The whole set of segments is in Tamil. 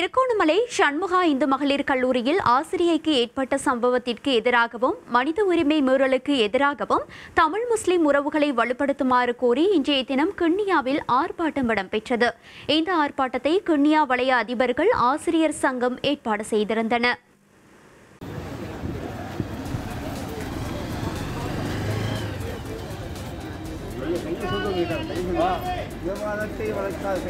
திருகோணமலை சண்முகா இந்து மகளிர் கல்லூரியில் ஆசிரியைக்கு ஏற்பட்ட சம்பவத்திற்கு எதிராகவும் மனித உரிமை மீறலுக்கு எதிராகவும் தமிழ் முஸ்லிம் உறவுகளை வலுப்படுத்துமாறு கோரி இன்றைய தினம் கிண்ணியாவில் ஆர்ப்பாட்டம் இடம்பெற்றது இந்த ஆர்ப்பாட்டத்தை கிண்ணியா வலய அதிபர்கள் ஆசிரியர் சங்கம் ஏற்பாடு செய்திருந்தன விவாதத்தை வளர்க்காது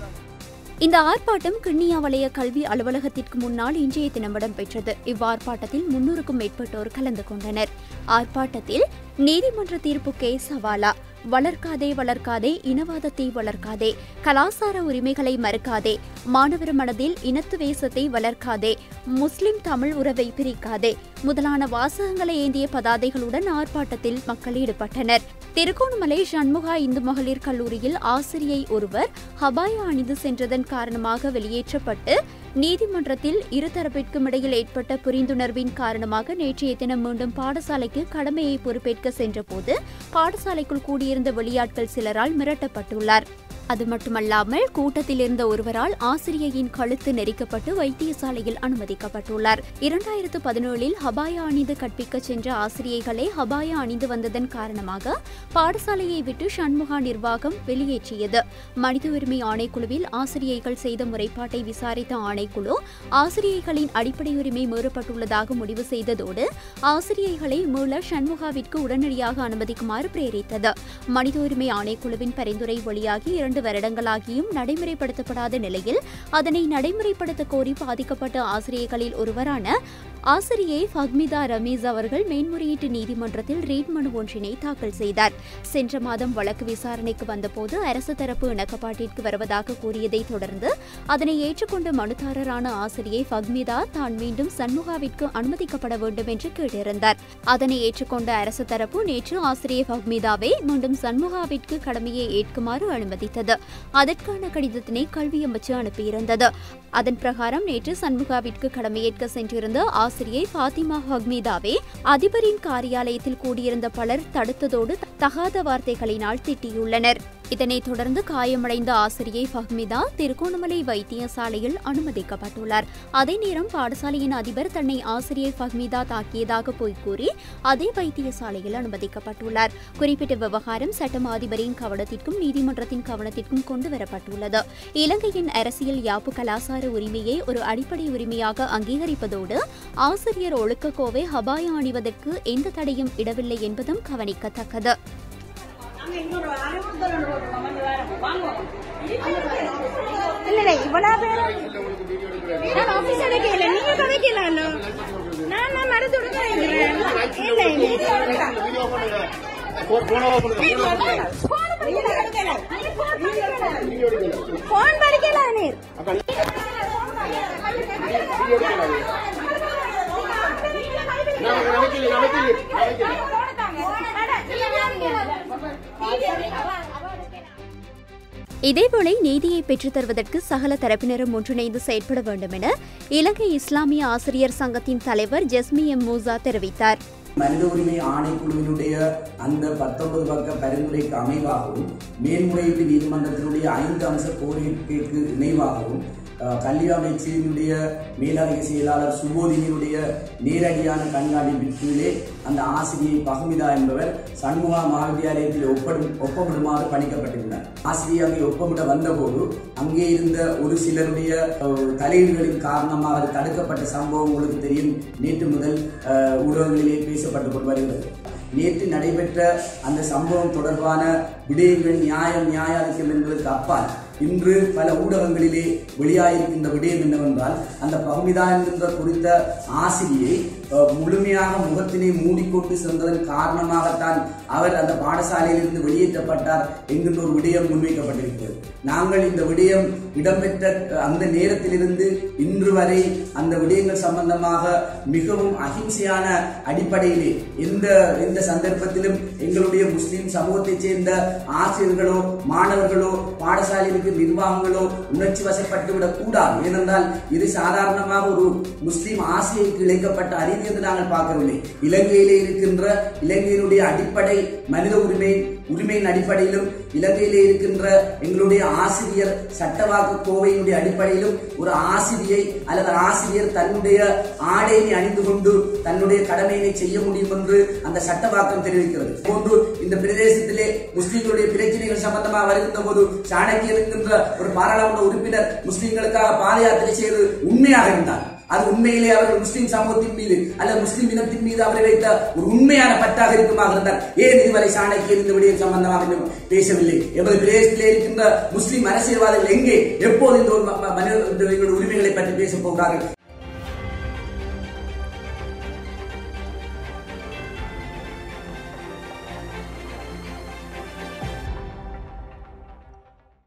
இந்த ஆர்ப்பாட்டம் கிண்ணியா வலய கல்வி அலுவலகத்திற்கு முன்னால் இன்றைய தினம் இடம்பெற்றது இவ்வார்ப்பாட்டத்தில் முன்னூறுக்கும் மேற்பட்டோர் கலந்து கொண்டனர் ஆர்ப்பாட்டத்தில் நீதிமன்ற தீர்ப்புக்கே சவாலா வளர்க்காதே வளர்க்காதே இனவாதத்தை வளர்க்காதே கலாசார உரிமைகளை மறுக்காதே மாணவர் மனதில் இனத்துவேசத்தை வளர்க்காதே முஸ்லிம் தமிழ் உறவை பிரிக்காதே முதலான வாசகங்களை ஏந்திய பதாதைகளுடன் ஆர்ப்பாட்டத்தில் மக்கள் ஈடுபட்டனர் திருகோணமலை சண்முகா இந்து மகளிர் கல்லூரியில் ஆசிரியை ஒருவர் ஹபாயா அணிந்து சென்றதன் காரணமாக வெளியேற்றப்பட்டு நீதிமன்றத்தில் இருதரப்பிற்கும் இடையில் ஏற்பட்ட புரிந்துணர்வின் காரணமாக நேற்றைய தினம் மீண்டும் பாடசாலைக்கு கடமையை பொறுப்பேற்க சென்றபோது பாடசாலைக்குள் கூடியிருந்த வெளியாட்கள் சிலரால் மிரட்டப்பட்டுள்ளார் அது மட்டுமல்லாமல் கூட்டத்தில் இருந்த ஒருவரால் ஆசிரியையின் கழுத்து நெரிக்கப்பட்டு வைத்தியசாலையில் அனுமதிக்கப்பட்டுள்ளார் இரண்டாயிரத்து பதினேழில் ஹபாயா அணிந்து கற்பிக்க சென்ற ஆசிரியைகளை ஹபாயா அணிந்து வந்ததன் காரணமாக பாடசாலையை விட்டு சண்முகா நிர்வாகம் வெளியேற்றியது மனித உரிமை ஆணைக்குழுவில் ஆசிரியைகள் செய்த முறைப்பாட்டை விசாரித்த ஆணைக்குழு ஆசிரியைகளின் அடிப்படை உரிமை மீறப்பட்டுள்ளதாக முடிவு செய்ததோடு ஆசிரியைகளை மீள சண்முகாவிற்கு உடனடியாக அனுமதிக்குமாறு பிரேரித்தது மனித உரிமை ஆணைக்குழுவின் பரிந்துரை வெளியாகி இரண்டு வருடங்களாகியும் நடைமுறைப்படுத்தப்படாத நிலையில் அதனை நடைமுறைப்படுத்த கோரி பாதிக்கப்பட்ட ஆசிரியர்களில் ஒருவரான ஆசிரியை ஃபஹ்மிதா ரமீஸ் அவர்கள் மேன்முறையீட்டு நீதிமன்றத்தில் ரீட் மனு ஒன்றினை தாக்கல் செய்தார் சென்ற மாதம் வழக்கு விசாரணைக்கு வந்தபோது அரசு தரப்பு இணக்கப்பாட்டிற்கு வருவதாக கூறியதை தொடர்ந்து அதனை ஏற்றுக்கொண்ட மனுதாரரான ஆசிரியை ஃபஹ்மிதா தான் மீண்டும் சண்முகாவிற்கு அனுமதிக்கப்பட வேண்டும் என்று கேட்டிருந்தார் அதனை ஏற்றுக்கொண்ட அரசு தரப்பு நேற்று ஆசிரியை ஃபஹ்மிதாவை மீண்டும் சண்முகாவிற்கு கடமையை ஏற்குமாறு அனுமதித்தது அதற்கான கடிதத்தினை கல்வி அமைச்சு அனுப்பியிருந்தது அதன் பிரகாரம் நேற்று சண்முகாவிற்கு கடமையேற்க சென்றிருந்த ஆசிரியை ஃபாத்திமா ஹக்மீதாவை அதிபரின் காரியாலயத்தில் கூடியிருந்த பலர் தடுத்ததோடு தகாத வார்த்தைகளினால் திட்டியுள்ளனர் இதனைத் தொடர்ந்து காயமடைந்த ஆசிரியை ஃபஹ்மிதா திருகோணமலை வைத்தியசாலையில் அனுமதிக்கப்பட்டுள்ளார் அதே நேரம் பாடசாலையின் அதிபர் தன்னை ஆசிரியை ஃபஹ்மிதா தாக்கியதாக பொய் கூறி அதே வைத்தியசாலையில் அனுமதிக்கப்பட்டுள்ளார் குறிப்பிட்ட விவகாரம் சட்டம் அதிபரின் கவனத்திற்கும் நீதிமன்றத்தின் கவனத்திற்கும் கொண்டுவரப்பட்டுள்ளது இலங்கையின் அரசியல் யாப்பு கலாசார உரிமையை ஒரு அடிப்படை உரிமையாக அங்கீகரிப்பதோடு ஆசிரியர் ஒழுக்கக்கோவை ஹபாயா அணிவதற்கு எந்த தடையும் இடவில்லை என்பதும் கவனிக்கத்தக்கது இல்ல இவ்வளவு பேர் நான் ஆபீஸ்ல கேட்கல நீங்க கதைக்கலாம்ல நான் நான் மருந்து கொடுக்க இல்ல நீங்க போன் படிக்கல நீர் இதேவேளை நீதியை பெற்றுத் தருவதற்கு சகல தரப்பினரும் ஒன்றிணைந்து செயற்பட வேண்டும் என இலங்கை இஸ்லாமிய ஆசிரியர் சங்கத்தின் தலைவர் ஜஸ்மி எம் மூசா தெரிவித்தார் மனித உரிமை ஆணைக்குழுவினுடைய அந்த பத்தொன்பது பக்க பரிந்துரைக்கு அமைவாகவும் மேல்முறையீட்டு நீதிமன்றத்தினுடைய ஐந்து அம்ச கோரிக்கைக்கு இணைவாகவும் அஹ், கல்வி அமைச்சினுடைய மேலதிக செயலாளர் சுபோதினியுடைய நேரடியான கண்காணிப்பின் கீழே அந்த ஆசிரியை பகுமிதா என்பவர் சண்முகா மகாவித்தியாலயத்தில் ஒப்படும் ஒப்பமிடுமாறு பணிக்கப்பட்டிருந்தார் ஆசிரியை அங்கே ஒப்பமிட வந்தபோது அங்கே இருந்த ஒரு சிலருடைய அஹ், தலையீடுகளின் காரணமாக அது தடுக்கப்பட்ட சம்பவம் உங்களுக்கு தெரியும் நேற்று முதல் அஹ், ஊடகங்களிலே பேசப்பட்டு கொண்டு வருகிறது நேற்று நடைபெற்ற அந்த சம்பவம் தொடர்பான விடயங்கள் நியாயம் நியாயாதிக்கம் என்பதற்கு அப்பால் இன்று பல ஊடகங்களிலே வெளியாயிருக்கின்ற விடயம் என்னவென்றால் அந்த பகுமிதா என்கின்ற குறித்த ஆசிரியை அஹ், முழுமையாக முகத்தினை மூடிக்கொண்டு சென்றதன் காரணமாகத்தான் அவர் அந்த பாடசாலையிலிருந்து வெளியேற்றப்பட்டார் என்கின்ற ஒரு விடயம் முன்வைக்கப்பட்டிருக்கிறது நாங்கள் இந்த விடயம் இடம்பெற்ற அஹ், அந்த நேரத்திலிருந்து இன்று வரை அந்த விடயங்கள் சம்பந்தமாக மிகவும் அகிம்சையான அடிப்படையிலே எந்த எந்த சந்தர்ப்பத்திலும் எங்களுடைய முஸ்லிம் சமூகத்தைச் சேர்ந்த ஆசிரியர்களோ மாணவர்களோ பாடசாலைகளுக்கு நிர்வாகங்களோ உணர்ச்சி வசப்பட்டு விடக் கூடாது ஏனென்றால் இது சாதாரணமாக ஒரு முஸ்லிம் ஆசிரியருக்கு இழைக்கப்பட்ட அநீதி என்று நாங்கள் பார்க்கவில்லை இலங்கையிலே இருக்கின்ற இலங்கையினுடைய அடிப்படை மனித உரிமை உரிமையின் அடிப்படையிலும் இலங்கையிலே இருக்கின்ற எங்களுடைய ஆசிரியர் சட்டவாக்கு கோவையினுடைய அடிப்படையிலும் ஒரு ஆசிரியை அல்லது ஆசிரியர் தன்னுடைய ஆடையினை அணிந்து கொண்டு தன்னுடைய கடமையினை செய்ய முடியும் என்று அந்த சட்டவாக்கம் தெரிவிக்கிறது போன்று இந்த பிரதேசத்திலே முஸ்லிம்களுடைய பிரச்சனைகள் சம்பந்தமாக வருகின்ற போது சாணக்கியர் என்கின்ற ஒரு பாராளுமன்ற உறுப்பினர் முஸ்லிம்களுக்காக பாத யாத்திரை செய்வது உண்மையாக இருந்தார் அது உண்மையிலே அவர்கள் முஸ்லிம் சமூகத்தின் மீது அல்லது முஸ்லிம் இனத்தின் மீது அவர் வைத்த ஒரு உண்மையான பட்டாக இருக்குமாக இருந்தார் ஏன் இதுவரை சாணக்கியர் இந்த விடயம் சம்பந்தமாக இன்னும் பேசவில்லை எமது பிரதேசத்திலே இருக்கின்ற முஸ்லிம் அரசியல்வாதிகள் எங்கே எப்போது இந்த ஒரு ம- ம- மனித இந்த எங்களுடைய உரிமைகளை பற்றி பேச போகிறார்கள்